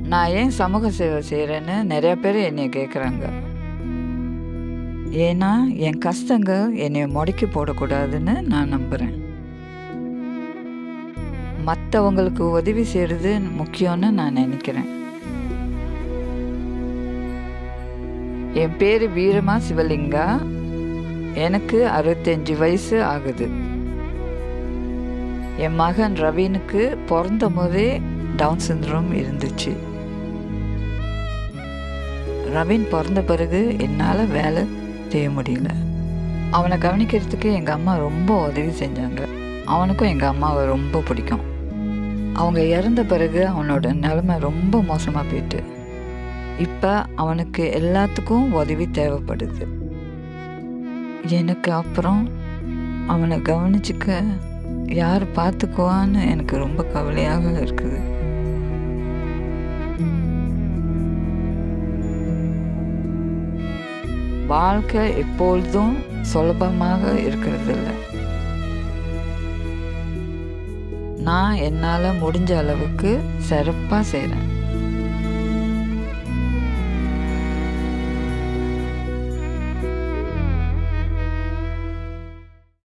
நான் ஏன் சமூக சேவை செய்கிறேன்னு நிறைய பேர் என்னை கேட்குறாங்க ஏன்னா என் கஷ்டங்க என்னை முடக்கி போடக்கூடாதுன்னு நான் நம்புகிறேன் மற்றவங்களுக்கு உதவி செய்கிறது முக்கியம்னு நான் நினைக்கிறேன் என் பேர் வீரமா சிவலிங்கா எனக்கு அறுபத்தஞ்சு வயசு ஆகுது என் மகன் ரவீனுக்கு பிறந்த போதே டவுன் சிண்ட்ரோம் இருந்துச்சு ரவீன் பிறந்த பிறகு என்னால் வேலை செய்ய முடியல அவனை கவனிக்கிறதுக்கு எங்கள் அம்மா ரொம்ப உதவி செஞ்சாங்க அவனுக்கும் எங்கள் அம்மாவை ரொம்ப பிடிக்கும் அவங்க இறந்த பிறகு அவனோட நிலைமை ரொம்ப மோசமாக போயிட்டு இப்போ அவனுக்கு எல்லாத்துக்கும் உதவி தேவைப்படுது எனக்கு அப்புறம் அவனை கவனிச்சுக்க யார் பார்த்துக்குவான்னு எனக்கு ரொம்ப கவலையாக இருக்குது வாழ்க்கை எப்பொழுதும் சுலபமாக இருக்கிறதில்ல நான் என்னால் முடிஞ்ச அளவுக்கு சிறப்பாக செய்கிறேன்